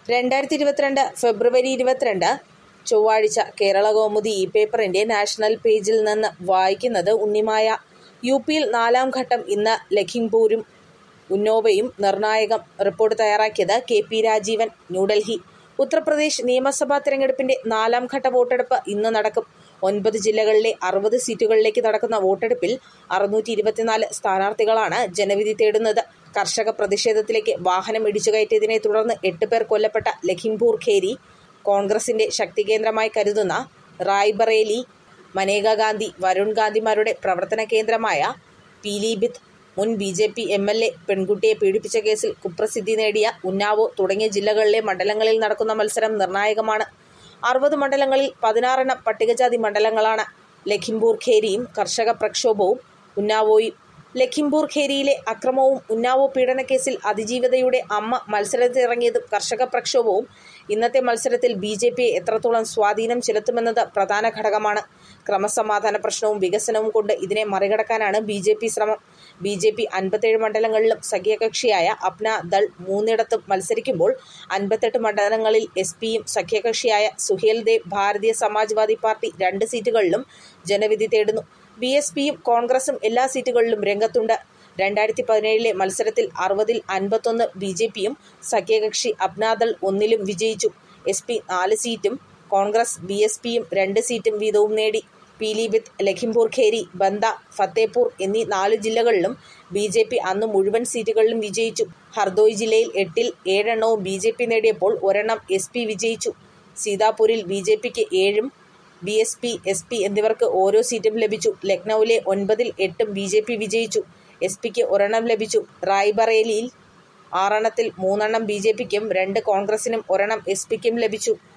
രണ്ടായിരത്തി ഇരുപത്തിരണ്ട് ഫെബ്രുവരി ഇരുപത്തിരണ്ട് ചൊവ്വാഴ്ച കേരള കൗമുദി ഈ പേപ്പറിന്റെ നാഷണൽ പേജിൽ നിന്ന് വായിക്കുന്നത് ഉണ്ണിമായ യു പിയിൽ നാലാം ഘട്ടം ഇന്ന് ലഖിംപൂരും ഉന്നോവയും നിർണായകം റിപ്പോർട്ട് തയ്യാറാക്കിയത് കെ പി രാജീവൻ ന്യൂഡൽഹി ഉത്തർപ്രദേശ് നിയമസഭാ തെരഞ്ഞെടുപ്പിന്റെ നാലാം ഘട്ട വോട്ടെടുപ്പ് ഇന്ന് നടക്കും ഒൻപത് ജില്ലകളിലെ അറുപത് സീറ്റുകളിലേക്ക് നടക്കുന്ന വോട്ടെടുപ്പിൽ അറുന്നൂറ്റി ഇരുപത്തിനാല് സ്ഥാനാർത്ഥികളാണ് ജനവിധി തേടുന്നത് കർഷക പ്രതിഷേധത്തിലേക്ക് വാഹനം ഇടിച്ചുകയറ്റിയതിനെ തുടർന്ന് എട്ട് പേർ കൊല്ലപ്പെട്ട ലഖിംപൂർ ഖേരി കോൺഗ്രസിന്റെ ശക്തികേന്ദ്രമായി കരുതുന്ന റായ്ബറേലി മനേക ഗാന്ധി വരുൺ ഗാന്ധിമാരുടെ പ്രവർത്തന കേന്ദ്രമായ പീലീഭിത്ത് മുൻ B J P M L A പെൺകുട്ടിയെ പീഡിപ്പിച്ച കേസിൽ കുപ്രസിദ്ധി നേടിയ ഉന്നാവോ തുടങ്ങിയ ജില്ലകളിലെ മണ്ഡലങ്ങളിൽ നടക്കുന്ന മത്സരം നിർണായകമാണ് അറുപത് മണ്ഡലങ്ങളിൽ പതിനാറെണ്ണം പട്ടികജാതി മണ്ഡലങ്ങളാണ് ലഖിംപൂർ ഖേരിയും കർഷക പ്രക്ഷോഭവും ഉന്നാവോയും ലഖിംപൂർ ഖേരിയിലെ അക്രമവും ഉന്നാവോ പീഡനക്കേസിൽ അതിജീവിതയുടെ അമ്മ മത്സരത്തിനിറങ്ങിയതും കർഷക പ്രക്ഷോഭവും ഇന്നത്തെ മത്സരത്തിൽ ബി ജെ പിയെ എത്രത്തോളം സ്വാധീനം ചെലുത്തുമെന്നത് പ്രധാന ഘടകമാണ് ക്രമസമാധാന പ്രശ്നവും വികസനവും കൊണ്ട് ഇതിനെ മറികടക്കാനാണ് ബി ജെ പി ശ്രമം ബി ജെ പി അൻപത്തേഴ് മണ്ഡലങ്ങളിലും സഖ്യകക്ഷിയായ അപ്ന ദൾ മൂന്നിടത്തും മത്സരിക്കുമ്പോൾ അൻപത്തെട്ട് മണ്ഡലങ്ങളിൽ എസ് പിയും സഖ്യകക്ഷിയായ സുഹേൽ ദേവ് ഭാരതീയ സമാജ്വാദി പാർട്ടി രണ്ട് സീറ്റുകളിലും ജനവിധി തേടുന്നു ബി എസ് പിയും കോൺഗ്രസും എല്ലാ സീറ്റുകളിലും രംഗത്തുണ്ട് രണ്ടായിരത്തി പതിനേഴിലെ മത്സരത്തിൽ അറുപതിൽ അൻപത്തൊന്ന് ബി ജെ പിയും സഖ്യകക്ഷി അപ്നാദൾ ഒന്നിലും വിജയിച്ചു എസ് പി നാല് സീറ്റും കോൺഗ്രസ് ബി എസ് പിയും രണ്ട് സീറ്റും വീതവും നേടി പീലിഭിത്ത് ലഖിംപൂർ ഖേരി ബന്ദ ഫത്തേപൂർ എന്നീ നാല് ജില്ലകളിലും ബി ജെ പി അന്ന് മുഴുവൻ സീറ്റുകളിലും വിജയിച്ചു ഹർദോയ് ജില്ലയിൽ എട്ടിൽ ഏഴെണ്ണവും ബി ജെ പി നേടിയപ്പോൾ ഒരെണ്ണം എസ് പി വിജയിച്ചു സീതാപൂരിൽ ബി ജെ പിക്ക് ഏഴും B S P S P എന്നിവർക്ക് ഓരോ സീറ്റും ലഭിച്ചു ലക്നൌവിലെ ഒൻപതിൽ എട്ടും ബി ജെ പി വിജയിച്ചു എസ് പിക്ക് ഒരെണ്ണം ലഭിച്ചു റായ്ബറേലിയിൽ ആറെണ്ണത്തിൽ മൂന്നെണ്ണം ബി ജെ പിക്കും രണ്ട് കോൺഗ്രസിനും ഒരെണ്ണം എസ് പിക്കും ലഭിച്ചു